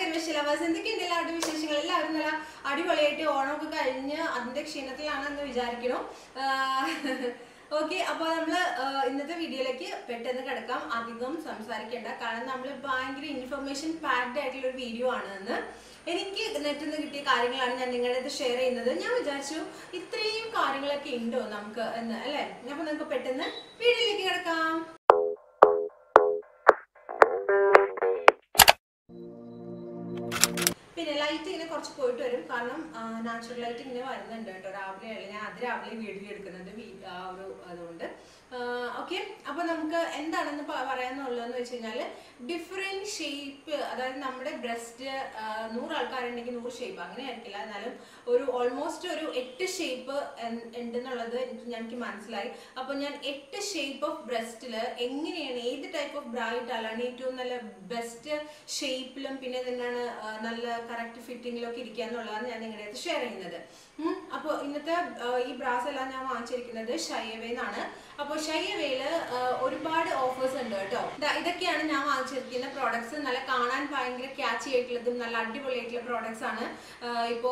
കരിമശി lovers എന്തൊക്കെയുണ്ട് എല്ലാവരുടെ വിശേഷങ്ങൾ എല്ലാവരും നല്ല അടിപൊളിയായിട്ട് ഓണമൊക്കെ കഴിഞ്ഞ് അതിന്റെ ക്ഷീണത്തിലാണെന്ന് വിചാരിക്കണം ഓക്കെ അപ്പൊ നമ്മള് ആ, ഇന്നത്തെ വീഡിയോയിലേക്ക് പെട്ടെന്ന് കിടക്കാം അധികം സംസാരിക്കേണ്ട കാരണം നമ്മൾ ഭയങ്കര ഇൻഫർമേഷൻ പാക്ഡ് ആയിട്ടുള്ള ഒരു വീഡിയോ ആണ് എന്ന് എനിക്ക് നെറ്റിൽ നിന്ന് കിട്ടിയ കാര്യങ്ങളാണ് ഞാൻ നിങ്ങളുടെ അടുത്ത് ഷെയർ ചെയ്യുന്നത് ഞാൻ വിചാരിച്ചു ഇത്രയും കാര്യങ്ങളൊക്കെ ഉണ്ടോ നമുക്ക് എന്ന് അല്ലെ അപ്പൊ നമുക്ക് പെട്ടെന്ന് വീഡിയോയിലേക്ക് കിടക്കാം പിന്നെ ലൈറ്റ് ഇങ്ങനെ കുറച്ച് പോയിട്ട് വരും കാരണം നാച്ചുറൽ ലൈറ്റ് ഇങ്ങനെ വരുന്നുണ്ട് കേട്ടോ രാവിലെ അല്ല ഞാൻ അത് രാവിലെ വീഡിയോ എടുക്കുന്നത് വീ- ആ ഒരു അതുകൊണ്ട് ഓക്കെ അപ്പൊ നമുക്ക് എന്താണെന്ന് പ- പറയാന്നുള്ളതെന്ന് വെച്ച് കഴിഞ്ഞാൽ ഡിഫറെന്റ് ഷേപ്പ് അതായത് നമ്മുടെ ബ്രസ്റ്റ് നൂറ് ആൾക്കാരുണ്ടെങ്കിൽ നൂറ് ഷേപ്പ് അങ്ങനെ ആയിരിക്കില്ല എന്നാലും ഒരു ഓൾമോസ്റ്റ് ഒരു എട്ട് ഷേപ്പ് ഉണ്ടെന്നുള്ളത് എനിക്ക് ഞങ്ങൾക്ക് മനസ്സിലായി അപ്പൊ ഞാൻ എട്ട് ഷേപ്പ് ഓഫ് ബ്രസ്റ്റില് എങ്ങനെയാണ് ഏത് ടൈപ്പ് ഓഫ് ബ്രാ ഇട്ടാലാണ് ഏറ്റവും നല്ല ബെസ്റ്റ് ഷേപ്പിലും പിന്നെ എന്താണ് നല്ല കറക്റ്റ് ഫിറ്റിങ്ങിലും ഒക്കെ ഇരിക്കുക എന്നുള്ളതാണ് ഞാൻ നിങ്ങളുടെ അടുത്ത് ഷെയർ ചെയ്യുന്നത് അപ്പോൾ ഇന്നത്തെ ആ, ഈ ബ്രാസ് എല്ലാം ഞാൻ വാങ്ങിച്ചിരിക്കുന്നത് ഷയ്യവേന്നാണ് അപ്പോൾ ഷയ്യവേല് ഒരുപാട് ഓഫേഴ്സ് ഉണ്ട് കേട്ടോ ദാ ഇതൊക്കെയാണ് ഞാൻ വാങ്ങിച്ചിരിക്കുന്ന പ്രോഡക്ട്സ് നല്ല കാണാൻ ഭയങ്കര ക്യാച്ചി ആയിട്ടുള്ളതും നല്ല അടിപൊളിയായിട്ടുള്ള പ്രോഡക്ട്സ് ആണ് ആ, ഇപ്പോ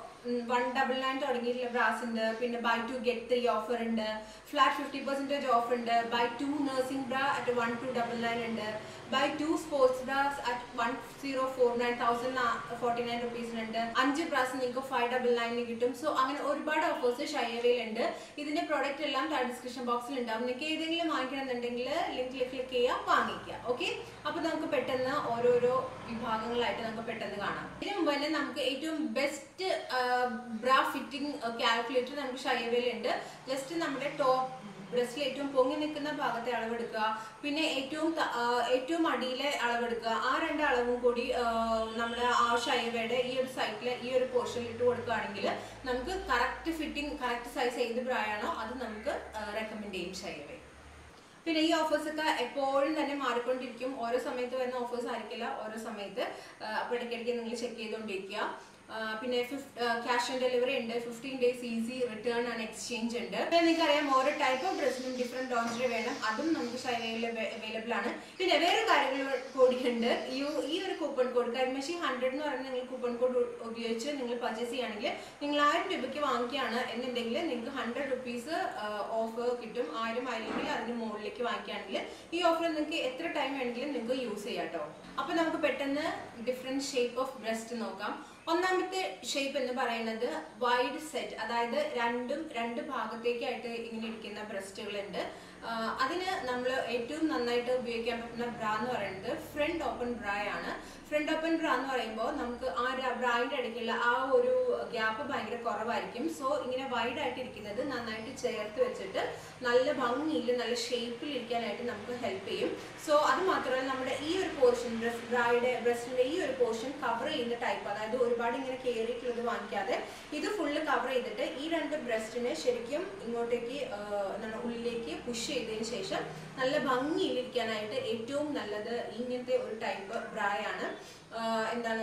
വൺ ഡബിൾ നയൻ തുടങ്ങിയിട്ടുള്ള ബ്രാസ് ഉണ്ട് പിന്നെ buy two get three offer ഉണ്ട് ഫ്ലാറ്റ് ഫിഫ്റ്റി പെർസെന്റേജ് ഓഫർ ഉണ്ട് buy two nursing bra at one two double nine ഉണ്ട് buy two sports bras at one zero four nine thousand forty nine റുപ്പീസിനുണ്ട് അഞ്ച് bras നിങ്ങൾക്ക് five double നയനിന് കിട്ടും so അങ്ങനെ ഒരുപാട് offers ഷയവയിലുണ്ട് ഇതിന്റെ പ്രോഡക്റ്റ് എല്ലാം താഴെ ഡിസ്ക്രിപ്ഷൻ ബോക്സിൽ ഉണ്ടാവും നിങ്ങൾക്ക് ഏതെങ്കിലും വാങ്ങിക്കണമെന്നുണ്ടെങ്കിൽ ലിങ്കിൽ ക്ലിക്ക് ചെയ്യുക വാങ്ങിക്കുക ഓക്കെ അപ്പൊ നമുക്ക് പെട്ടെന്ന് ഓരോരോ വിഭാഗങ്ങളായിട്ട് നമുക്ക് പെട്ടെന്ന് കാണാം ഇതിനു മുമ്പ് തന്നെ നമുക്ക് ഏറ്റവും ബെസ്റ്റ് ബ്രാ ഫിറ്റിംഗ് കാൽക്കുലേറ്റർ നമുക്ക് ഷയവയിലുണ്ട് ജസ്റ്റ് നമ്മുടെ ടോപ്പ് ബ്രസ്റ്റിൽ ഏറ്റവും പൊങ്ങി നിൽക്കുന്ന ഭാഗത്തെ അളവെടുക്കുക പിന്നെ ഏറ്റവും ത- ആ, ഏറ്റവും അടിയിലെ അളവെടുക്കുക ആ രണ്ട് അളവും കൂടി ആ, നമ്മുടെ ആ ഷൈവയുടെ ഈ ഒരു സൈറ്റിൽ ഈ ഒരു പോർഷനിൽ ഇട്ട് കൊടുക്കുകയാണെങ്കിൽ നമുക്ക് കറക്റ്റ് ഫിറ്റിംഗ് കറക്റ്റ് സൈസ് ഏത് ബ്രായാണോ അത് നമുക്ക് റെക്കമെൻഡ് ചെയ്യും ഷൈവ പിന്നെ ഈ ഓഫേഴ്സ് ഒക്കെ എപ്പോഴും തന്നെ മാറിക്കൊണ്ടിരിക്കും ഓരോ സമയത്ത് വരുന്ന ഓഫേഴ്സ് ആയിരിക്കില്ല ഓരോ സമയത്ത് അപ്പോൾ ഇടയ്ക്കിടയ്ക്ക് നിങ്ങൾ ചെക്ക് ചെയ്തുകൊണ്ടിരിക്കുക ആ, പിന്നെ ക്യാഷ് ഓൺ ഡെലിവറി ഉണ്ട് fifteen days easy return and exchange ഉണ്ട് പിന്നെ നിങ്ങൾക്കറിയാം ഓരോ ടൈപ്പ് ഓഫ് ഡ്രസ്സിനും ഡിഫറെന്റ് ലോഞ്ചറി വേണം അതും നമുക്ക് ഷൈനയിൽ അവൈലബിൾ ആണ് പിന്നെ വേറെ കാര്യങ്ങൾ കൂടിയുണ്ട് ഈ ഈ ഒരു കൂപ്പൺ കോഡ് കരിമശി ഹൺഡ്രഡ് എന്ന് പറയുന്ന നിങ്ങൾ കൂപ്പൺ കോഡ് ഉപയോഗിച്ച് നിങ്ങൾ പർച്ചേസ് ചെയ്യുകയാണെങ്കിൽ നിങ്ങൾ ആയിരം രൂപയ്ക്ക് വാങ്ങിക്കുകയാണ് എന്നുണ്ടെങ്കിൽ നിങ്ങൾക്ക് ഹൺഡ്രഡ് റുപ്പീസ് ഓഫർ കിട്ടും ആയിരം ആയില്ലെങ്കിൽ അതിന് മുകളിലേക്ക് വാങ്ങിക്കുകയാണെങ്കിൽ ഈ ഓഫർ നിങ്ങൾക്ക് എത്ര ടൈം വേണമെങ്കിലും നിങ്ങൾക്ക് യൂസ് ചെയ്യാം കേട്ടോ അപ്പൊ നമുക്ക് പെട്ടെന്ന് ഡിഫറെന്റ് ഷേപ്പ് ഓഫ് ബ്രസ്റ്റ് നോക്കാം ഒന്നാമത്തെ ഷേപ്പ് എന്ന് പറയുന്നത് വൈഡ് സെറ്റ് അതായത് രണ്ടും രണ്ട് ഭാഗത്തേക്കായിട്ട് ഇങ്ങനെ ഇരിക്കുന്ന ബ്രസ്റ്റുകളുണ്ട് ആഹ് അതിന് നമ്മൾ ഏറ്റവും നന്നായിട്ട് ഉപയോഗിക്കാൻ പറ്റുന്ന ബ്രാ എന്ന് പറയുന്നത് ഫ്രണ്ട് ഓപ്പൺ ബ്രാ ആണ് ഫ്രണ്ട് ഓപ്പൺ ബ്രാ എന്ന് പറയുമ്പോൾ നമുക്ക് ആ ബ്രായിന്റെ ഇടയ്ക്കുള്ള ആ ഒരു ഗ്യാപ്പ് ഭയങ്കര കുറവായിരിക്കും സോ ഇങ്ങനെ വൈഡ് ആയിട്ട് ഇരിക്കുന്നത് നന്നായിട്ട് ചേർത്ത് വെച്ചിട്ട് നല്ല ഭംഗിയിൽ നല്ല ഷേപ്പിൽ ഇരിക്കാനായിട്ട് നമുക്ക് ഹെൽപ്പ് ചെയ്യും സോ അത് മാത്രമല്ല നമ്മുടെ ഈ ഒരു പോർഷൻ ബ്രസ്റ്റ് ബ്രായുടെ ബ്രസ്റ്റിന്റെ ഈ ഒരു പോർഷൻ കവർ ചെയ്യുന്ന ടൈപ്പ് അതായത് ഒരുപാട് ഇങ്ങനെ കയറിയിട്ടുള്ളത് വാങ്ങിക്കാതെ ഇത് ഫുള്ള് കവർ ചെയ്തിട്ട് ഈ രണ്ട് ബ്രസ്റ്റിനെ ശരിക്കും ഇങ്ങോട്ടേക്ക് ആ, എന്താണ് ഉള്ളിലേക്ക് പുഷ് ചെയ്തതിന് ശേഷം നല്ല ഭംഗിയിലിരിക്കാനായിട്ട് ഏറ്റവും നല്ലത് ഇങ്ങനത്തെ ഒരു ടൈപ്പ് ബ്രായാണ് ആ, എന്താണ്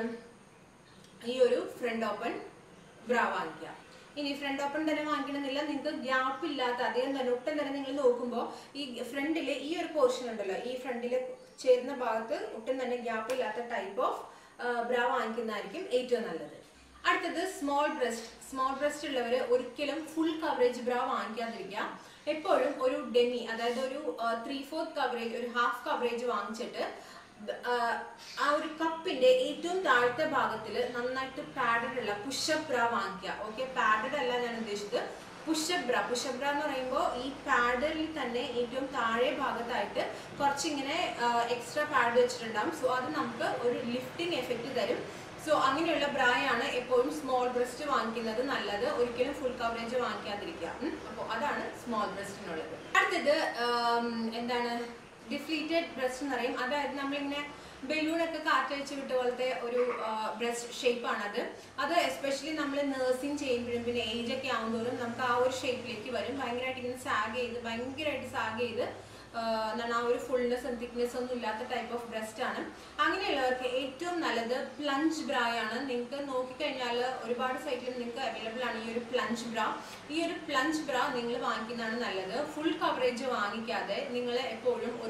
ഈ ഒരു ഫ്രണ്ട് ഓപ്പൺ ബ്രാ വാങ്ങിക്കുക ഇനി ഫ്രണ്ട് ഓപ്പൺ തന്നെ വാങ്ങിക്കണമെന്നില്ല നിങ്ങൾക്ക് ഗ്യാപ്പ് ഇല്ലാത്ത അധികം തന്നെ ഒട്ടും തന്നെ നിങ്ങൾ നോക്കുമ്പോൾ ഈ ഫ്രണ്ടില് ഈ ഒരു പോർഷൻ ഉണ്ടല്ലോ ഈ ഫ്രണ്ടില് ചേരുന്ന ഭാഗത്ത് ഒട്ടും തന്നെ ഗ്യാപ്പ് ഇല്ലാത്ത ടൈപ്പ് ഓഫ് ബ്രാ വാങ്ങിക്കുന്നതായിരിക്കും ഏറ്റവും നല്ലത് അടുത്തത് സ്മോൾ ബ്രസ്റ്റ് സ്മോൾ ബ്രസ്റ്റ് ഉള്ളവർ ഒരിക്കലും ഫുൾ കവറേജ് ബ്രാ വാങ്ങിക്കാതിരിക്കുക എപ്പോഴും ഒരു ഡെമി അതായത് ഒരു ത്രീ ഫോർത്ത് കവറേജ് ഒരു ഹാഫ് കവറേജ് വാങ്ങിച്ചിട്ട് ആഹ് ആ ഒരു കപ്പിന്റെ ഏറ്റവും താഴത്തെ ഭാഗത്തിൽ നന്നായിട്ട് പാഡഡ് ഉള്ള പുഷപ്പ് ബ്ര വാങ്ങിക്കുക ഓക്കെ പാഡഡ് അല്ല ഞാൻ ഉദ്ദേശിച്ചത് പുഷപ്പ് ബ്ര പുഷപ്പ് ബ്ര എന്ന് പറയുമ്പോൾ ഈ പാഡിൽ തന്നെ ഏറ്റവും താഴെ ഭാഗത്തായിട്ട് കുറച്ചിങ്ങനെ എക്സ്ട്രാ പാഡ് വെച്ചിട്ടുണ്ടാകും സോ അത് നമുക്ക് ഒരു ലിഫ്റ്റിംഗ് എഫക്റ്റ് തരും സോ അങ്ങനെയുള്ള ബ്രായാണ് എപ്പോഴും സ്മോൾ ബ്രസ്റ്റ് വാങ്ങിക്കുന്നത് നല്ലത് ഒരിക്കലും ഫുൾ കവറേജ് വാങ്ങിക്കാതിരിക്കുക അപ്പോൾ അതാണ് സ്മോൾ ബ്രസ്റ്റിനുള്ളത് അടുത്തത് ആം, എന്താണ് ഡിഫ്ലീറ്റഡ് ബ്രസ്റ്റ് എന്ന് പറയും അതായത് നമ്മളിങ്ങനെ ബലൂണൊക്കെ കാറ്റഴിച്ച് വിട്ട പോലത്തെ ഒരു ബ്രസ്റ്റ് ഷേപ്പാണ് അത് അത് എസ്പെഷ്യലി നമ്മൾ നേഴ്സിംഗ് ചെയ്യുമ്പോഴും പിന്നെ ഏജ് ഒക്കെ ആകുമ്പോഴും നമുക്ക് ആ ഒരു ഷേപ്പിലേക്ക് വരും ഭയങ്കരമായിട്ട് ഇങ്ങനെ സാഗ് ചെയ്ത് ഭയങ്കരമായിട്ട് സാഗ് ചെയ്ത് ആഹ് എന്താണ് ആ ഒരു ഫുൾനെസ് തിക്നെസ് ഒന്നും ഇല്ലാത്ത ടൈപ്പ് ഓഫ് ബ്രസ്റ്റ് ആണ് അങ്ങനെയുള്ളവർക്ക് ഏറ്റവും നല്ലത് പ്ലഞ്ച് ബ്രാ ആണ് നിങ്ങൾക്ക് നോക്കിക്കഴിഞ്ഞാൽ ഒരുപാട് സൈറ്റിൽ നിങ്ങൾക്ക് അവൈലബിൾ ആണ് ഈ ഒരു പ്ലഞ്ച് ബ്രാ ഈ ഒരു പ്ലഞ്ച് ബ്രാ നിങ്ങൾ വാങ്ങിക്കുന്നതാണ് നല്ലത് ഫുൾ കവറേജ് വാങ്ങിക്കാതെ നിങ്ങൾ എപ്പോഴും ഒരു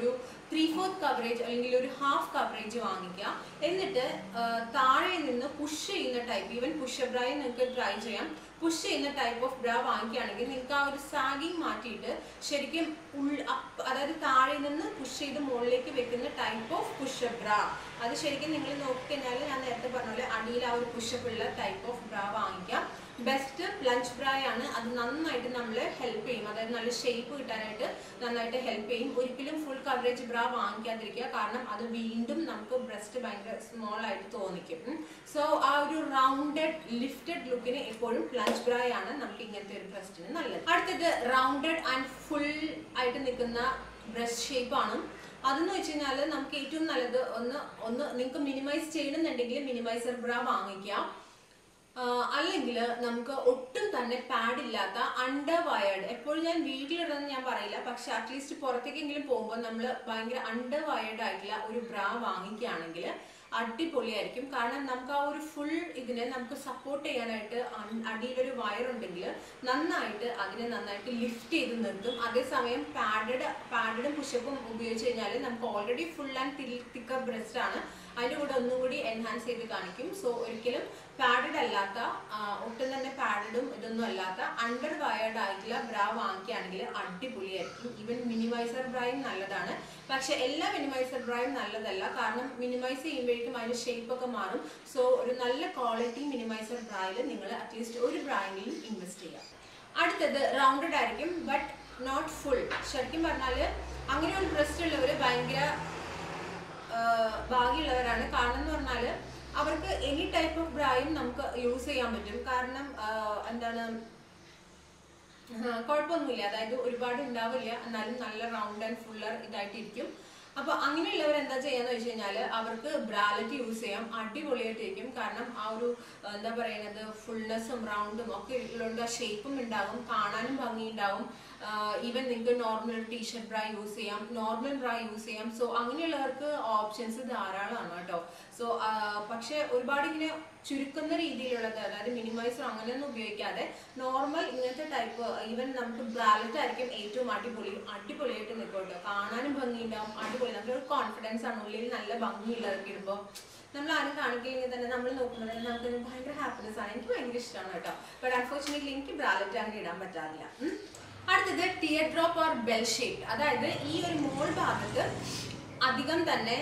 ത്രീ ഫോർത്ത് കവറേജ് അല്ലെങ്കിൽ ഒരു ഹാഫ് കവറേജ് വാങ്ങിക്കുക എന്നിട്ട് ആ, താഴെ നിന്ന് പുഷ് ചെയ്യുന്ന ടൈപ്പ് ഈവൻ പുഷ് ബ്രായി നിങ്ങൾക്ക് ട്രൈ ചെയ്യാം പുഷ് ചെയ്യുന്ന ടൈപ്പ് ഓഫ് ബ്രാ വാങ്ങിക്കുകയാണെങ്കിൽ നിങ്ങൾക്ക് ആ ഒരു സാഗിങ് മാറ്റിയിട്ട് ശരിക്കും ഉൾ up അതായത് താഴെ നിന്ന് പുഷ് ചെയ്ത് മുകളിലേക്ക് വെക്കുന്ന ടൈപ്പ് ഓഫ് പുഷ് ബ്രാ അത് ശരിക്കും നിങ്ങൾ നോക്കിക്കഴിഞ്ഞാൽ ഞാൻ നേരത്തെ പറഞ്ഞ പോലെ അടിയിൽ ആ ഒരു പുഷപ്പ് ഉള്ള ടൈപ്പ് ഓഫ് ബ്രാ വാങ്ങിക്കാം ബെസ്റ്റ് പ്ലഞ്ച് ബ്രായ് ആണ് അത് നന്നായിട്ട് നമ്മളെ ഹെൽപ്പ് ചെയ്യും അതായത് നല്ല ഷേപ്പ് കിട്ടാനായിട്ട് നന്നായിട്ട് ഹെൽപ്പ് ചെയ്യും ഒരിക്കലും ഫുൾ കവറേജ് ബ്രാ വാങ്ങിക്കാതിരിക്കുക കാരണം അത് വീണ്ടും നമുക്ക് ബ്രസ്റ്റ് ഭയങ്കര സ്മോൾ ആയിട്ട് തോന്നിക്കും സോ ആ ഒരു റൗണ്ടഡ് ലിഫ്റ്റഡ് ലുക്കിന് എപ്പോഴും പ്ലഞ്ച് ബ്രായ് ആണ് നമുക്ക് ഇങ്ങനത്തെ ഒരു ബ്രസ്റ്റിന് നല്ലത് അടുത്തത് റൗണ്ടഡ് ആൻഡ് ഫുൾ ആയിട്ട് നിൽക്കുന്ന ബ്രസ്റ്റ് ഷേപ്പ് ആണ് അതെന്ന് വെച്ച് കഴിഞ്ഞാൽ നമുക്ക് ഏറ്റവും നല്ലത് ഒന്ന് ഒന്ന് നിങ്ങൾക്ക് മിനിമൈസ് ചെയ്യണമെന്നുണ്ടെങ്കിൽ മിനിമൈസർ ബ്രാ വാങ്ങിക്കാം അല്ലെങ്കിൽ നമുക്ക് ഒട്ടും തന്നെ പാഡ് ഇല്ലാത്ത അണ്ടർ വയേർഡ് എപ്പോഴും ഞാൻ വീട്ടിലിടുന്നത് ഞാൻ പറയില്ല പക്ഷെ അറ്റ്ലീസ്റ്റ് പുറത്തേക്കെങ്കിലും പോകുമ്പോൾ നമ്മൾ ഭയങ്കര അണ്ടർ വയേർഡ് ആയിട്ടുള്ള ഒരു ബ്രാ വാങ്ങിക്കുകയാണെങ്കിൽ അടിപൊളിയായിരിക്കും കാരണം നമുക്ക് ആ ഒരു ഫുൾ ഇതിനെ നമുക്ക് സപ്പോർട്ട് ചെയ്യാനായിട്ട് അൺ- അടിയിലൊരു വയർ ഉണ്ടെങ്കിൽ നന്നായിട്ട് അതിനെ നന്നായിട്ട് ലിഫ്റ്റ് ചെയ്ത് നിർത്തും അതേസമയം പാഡഡ് പാഡഡും പുഷപ്പും ഉപയോഗിച്ച് കഴിഞ്ഞാൽ നമുക്ക് already full and thicker breast ആണ് അതിൻ്റെ കൂടെ ഒന്നും കൂടി എൻഹാൻസ് ചെയ്ത് കാണിക്കും സോ ഒരിക്കലും പാഡഡ് അല്ലാത്ത ആ, ഒട്ടും തന്നെ പാഡഡും ഇതൊന്നും അല്ലാത്ത അണ്ടർ വയേർഡ് ആയിട്ടുള്ള ബ്രാ വാങ്ങിക്കുകയാണെങ്കിൽ അടിപൊളിയായിരിക്കും ഈവൻ മിനിമൈസർ ബ്രായും നല്ലതാണ് പക്ഷെ എല്ലാ മിനിമൈസർ ബ്രായും നല്ലതല്ല കാരണം മിനിമൈസ് ചെയ്യുമ്പോഴേക്കും അതിന്റെ ഷേപ്പ് ഒക്കെ മാറും സോ ഒരു നല്ല ക്വാളിറ്റി മിനിമൈസർ ബ്രായിൽ നിങ്ങൾ അറ്റ്ലീസ്റ്റ് ഒരു ബ്രായെങ്കിലും ഇൻവെസ്റ്റ് ചെയ്യാം അടുത്തത് റൗണ്ടഡ് ആയിരിക്കും ബട്ട് നോട്ട് ഫുൾ ശരിക്കും പറഞ്ഞാൽ അങ്ങനെ ഒരു ബ്രസ്റ്റ് ഉള്ളവർ ഭയങ്കര ആഹ് ഭാഗ്യമുള്ളവരാണ് കാരണം എന്ന് പറഞ്ഞാൽ അവർക്ക് എനി ടൈപ്പ് ഓഫ് ബ്രായും നമുക്ക് യൂസ് ചെയ്യാൻ പറ്റും കാരണം ആഹ് എന്താണ് ആഹ് കുഴപ്പമൊന്നുമില്ല അതായത് ഒരുപാട് ഉണ്ടാവില്ല എന്നാലും നല്ല റൗണ്ട് ആൻഡ് ഫുള്ളർ ഇതായിട്ടിരിക്കും അപ്പൊ അങ്ങനെയുള്ളവർ എന്താ ചെയ്യാന്ന് വെച്ച് കഴിഞ്ഞാൽ അവർക്ക് ബ്രാലറ്റ് യൂസ് ചെയ്യാം അടിപൊളിയായിട്ടിരിക്കും കാരണം ആ ഒരു ആഹ് എന്താ പറയുന്നത് ഫുൾനെസ്സും റൗണ്ടും ഒക്കെ ഉള്ളതുകൊണ്ട് ആ ഷേപ്പും ഉണ്ടാകും കാണാനും ഭംഗിയുണ്ടാവും ഈവൻ നിങ്ങൾക്ക് നോർമൽ ടീഷർട്ട് ബ്രാ യൂസ് ചെയ്യാം നോർമൽ ബ്രാ യൂസ് ചെയ്യാം സോ അങ്ങനെയുള്ളവർക്ക് ഓപ്ഷൻസ് ധാരാളമാണ് കേട്ടോ സോ പക്ഷെ ഒരുപാട് ഇങ്ങനെ ചുരുക്കുന്ന രീതിയിലുള്ളത് അതായത് മിനിമൈസർ അങ്ങനെയൊന്നും ഉപയോഗിക്കാതെ നോർമൽ ഇങ്ങനത്തെ ടൈപ്പ് ഈവൻ നമുക്ക് ബ്രാലറ്റ് ആയിരിക്കും ഏറ്റവും അടിപൊളി അടിപൊളിയായിട്ട് നിൽക്കും കേട്ടോ കാണാനും ഭംഗിയുണ്ടാവും അടിപൊളി നമ്മുടെ ഒരു കോൺഫിഡൻസ് ആണ് ഉള്ളിൽ നല്ല ഭംഗിയുള്ളതൊക്കെ ഇടുമ്പോൾ നമ്മൾ ആരും കാണിക്കില്ലെങ്കിൽ തന്നെ നമ്മൾ നോക്കുന്നത് നമുക്ക് ഭയങ്കര ഹാപ്പിനെസ് ആണ് എനിക്ക് ഭയങ്കര ഇഷ്ടമാണ് കേട്ടോ ബട്ട് അൺഫോർച്ചുനേറ്റ്ലി എനിക്ക് ബ്രാലറ്റ് അങ്ങനെ ഇടാൻ പറ്റാറില്ല ഉം. അടുത്തത് tear drop or bell shape അതായത് ഈ ഒരു മോൾ ഭാഗത്ത് അധികം തന്നെ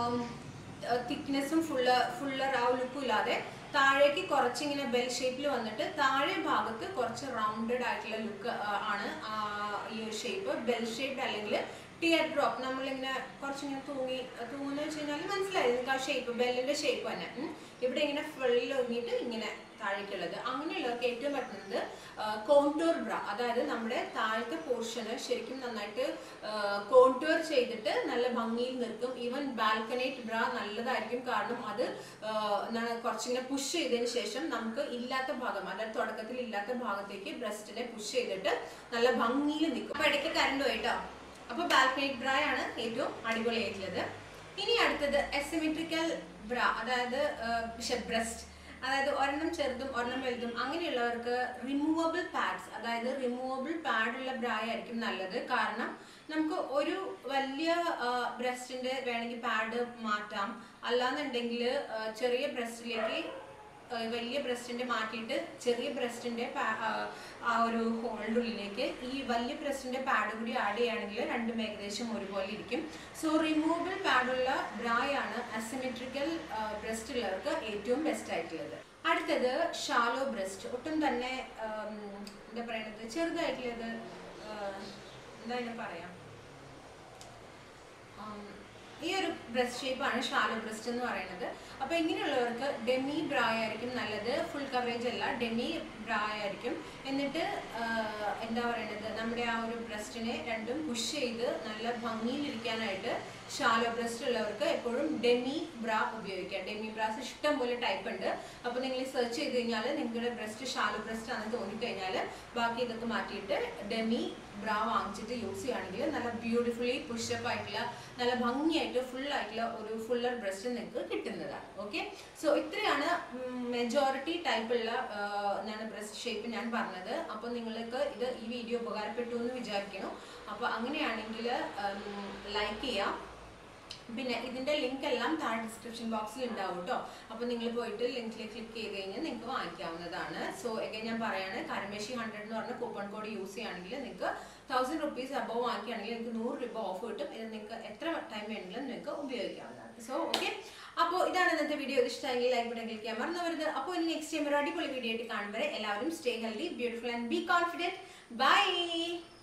തിക്നെസ്സും ഫുള്ള് ഫുള്ളർ ആ ലുക്കും ഇല്ലാതെ താഴേക്ക് കുറച്ചിങ്ങനെ ബെൽ ഷേപ്പിൽ വന്നിട്ട് താഴെ ഭാഗത്ത് കുറച്ച് റൗണ്ടഡ് ആയിട്ടുള്ള ലുക്ക് ആണ് ആ, ഈ ഒരു ഷേപ്പ് ബെൽ ഷേപ്പ് അല്ലെങ്കിൽ ടിയർ ഡ്രോപ്പ് നമ്മളിങ്ങനെ കുറച്ചിങ്ങനെ തൂങ്ങി തൂങ്ങുന്ന വെച്ച് കഴിഞ്ഞാൽ മനസ്സിലായി നിങ്ങൾക്ക് ആ ഷേപ്പ് ബെല്ലിന്റെ ഷേപ്പ് തന്നെ ഉം. ഇവിടെ ഇങ്ങനെ ഫുള്ളിൽ ഒങ്ങിയിട്ട് ഇങ്ങനെ താഴേക്കുള്ളത് അങ്ങനെയുള്ളവർക്ക് ഏറ്റവും പറ്റുന്നത് കോണ്ടൂർ ബ്ര അതായത് നമ്മുടെ താഴത്തെ പോർഷന് ശരിക്കും നന്നായിട്ട് കോണ്ടൂർ ചെയ്തിട്ട് നല്ല ഭംഗിയിൽ നിൽക്കും ഈവൻ ബാൽക്കനേറ്റ് ബ്ര നല്ലതായിരിക്കും കാരണം അത് ആ, എന്താണ് കുറച്ചിങ്ങനെ പുഷ് ചെയ്തതിന് ശേഷം നമുക്ക് ഇല്ലാത്ത ഭാഗം അതായത് തുടക്കത്തിൽ ഇല്ലാത്ത ഭാഗത്തേക്ക് ബ്രസ്റ്റിനെ പുഷ് ചെയ്തിട്ട് നല്ല ഭംഗിയിൽ നിൽക്കും അപ്പൊ ഇടയ്ക്ക് കറണ്ട് പോയിട്ടോ അപ്പൊ ബാൽക്കനേറ്റ് ബ്ര ആണ് ഏറ്റവും അടിപൊളിയായിട്ടുള്ളത് ഇനി അടുത്തത് എസിമെട്രിക്കൽ ബ്ര അതായത് ബ്രസ്റ്റ് അതായത് ഒരെണ്ണം ചെറുതും ഒരെണ്ണം വലുതും അങ്ങനെയുള്ളവർക്ക് റിമൂവബിൾ പാഡ്സ് അതായത് റിമൂവബിൾ പാഡ് ഉള്ള ബ്ര ആയിരിക്കും നല്ലത് കാരണം നമുക്ക് ഒരു വലിയ ബ്രസ്റ്റിന്റെ വേണമെങ്കിൽ പാഡ് മാറ്റാം അല്ലാന്നുണ്ടെങ്കിൽ ചെറിയ ബ്രസ്റ്റിലേക്ക് ഏഹ് വലിയ ബ്രസ്റ്റിന്റെ മാറ്റിയിട്ട് ചെറിയ ബ്രസ്റ്റിന്റെ ആ ഒരു ഹോളിന്റെ ഉള്ളിലേക്ക് ഈ വലിയ ബ്രസ്റ്റിന്റെ പാഡ് കൂടി ആഡ് ചെയ്യുകയാണെങ്കിൽ രണ്ടും ഏകദേശം ഒരുപോലെ ഇരിക്കും സോ റിമൂവബിൾ പാഡുള്ള ബ്രായാണ് അസിമെട്രിക്കൽ ബ്രസ്റ്റ് ഉള്ളവർക്ക് ഏറ്റവും ബെസ്റ്റ് ആയിട്ടുള്ളത് അടുത്തത് ഷാലോ ബ്രസ്റ്റ് ഒട്ടും തന്നെ ഉം, എന്താ പറയണത് ചെറുതായിട്ടുള്ളത് ഏഹ്, എന്താ അതിനെ പറയാം ആം, ഈ ഒരു ബ്രസ്റ്റ് ഷേപ്പാണ് ഷാലോ ബ്രസ്റ്റ് എന്ന് പറയുന്നത് അപ്പൊ ഇങ്ങനെയുള്ളവർക്ക് ഡെമി ബ്രായ ആയിരിക്കും നല്ലത് ഫുൾ കവറേജ് അല്ല ഡെമി ബ്രായ ആയിരിക്കും എന്നിട്ട് ആ, എന്താ പറയുന്നത് നമ്മുടെ ആ ഒരു ബ്രസ്റ്റിനെ രണ്ടും പുഷ് ചെയ്ത് നല്ല ഭംഗിയിലിരിക്കാനായിട്ട് ഷാലോ ബ്രസ്റ്റ് ഉള്ളവർക്ക് എപ്പോഴും ഡെമി ബ്ര ഉപയോഗിക്കാം ഡെമി ബ്രാസ് ഇഷ്ടം പോലെ ടൈപ്പ് ഉണ്ട് അപ്പോൾ നിങ്ങൾ സെർച്ച് ചെയ്ത് കഴിഞ്ഞാൽ നിങ്ങളുടെ ബ്രസ്റ്റ് ഷാലോ ബ്രസ്റ്റ് ആണെന്ന് തോന്നിക്കഴിഞ്ഞാൽ ബാക്കി ഇതൊക്കെ മാറ്റിയിട്ട് ഡെമി ബ്ര വാങ്ങിച്ചിട്ട് യൂസ് ചെയ്യുകയാണെങ്കിൽ നല്ല ബ്യൂട്ടിഫുള്ളി പുഷപ്പ് ആയിട്ടുള്ള നല്ല ഭംഗിയായിട്ട് ഫുൾ ആയിട്ടുള്ള ഒരു ഫുള്ളർ ബ്രസ്റ്റ് നിങ്ങൾക്ക് കിട്ടുന്നതാണ് ഓക്കെ സോ ഇത്രയാണ് മെജോറിറ്റി ടൈപ്പുള്ള എന്താണ് ബ്രസ്റ്റ് ഷേപ്പ് ഞാൻ പറഞ്ഞത് അപ്പോൾ നിങ്ങൾക്ക് ഇത് ഈ വീഡിയോ ഉപകാരപ്പെട്ടു എന്ന് വിചാരിക്കുന്നു അപ്പോൾ അങ്ങനെയാണെങ്കിൽ ലൈക്ക് ചെയ്യാം പിന്നെ ഇതിന്റെ ലിങ്ക് എല്ലാം താഴെ ഡിസ്ക്രിപ്ഷൻ ബോക്സിൽ ഉണ്ടാവും കേട്ടോ അപ്പോൾ നിങ്ങൾ പോയിട്ട് ലിങ്കിൽ ക്ലിക്ക് ചെയ്ത് കഴിഞ്ഞാൽ നിങ്ങൾക്ക് വാങ്ങിക്കാവുന്നതാണ് സോ എഗൈൻ ഞാൻ പറയാണ് കരമേശി ഹൺഡ്രഡ് എന്ന് പറഞ്ഞ കൂപ്പൺ കോഡ് യൂസ് ചെയ്യുകയാണെങ്കിൽ നിങ്ങൾക്ക് തൗസൻഡ് റുപ്പീസ് അബവ് വാങ്ങിക്കുകയാണെങ്കിൽ നിങ്ങൾക്ക് നൂറ് രൂപ ഓഫ് കിട്ടും ഇത് നിങ്ങൾക്ക് എത്ര ടൈം വേണമെങ്കിലും നിങ്ങൾക്ക് ഉപയോഗിക്കാവുന്നതാണ് സോ ഓക്കെ അപ്പോൾ ഇതാണ് ഇന്നത്തെ വീഡിയോ ഇഷ്ടമെങ്കിൽ ലൈക്ക് ബട്ടൺ ക്ലിക്ക് ചെയ്യാൻ മറന്നു വരുന്നത് അപ്പോൾ ഇനി നെക്സ്റ്റ് ടൈം ഒരു അടിപൊളി വീഡിയോ ആയിട്ട് കാണുമ്പോൾ എല്ലാവരും stay healthy beautiful and be confident by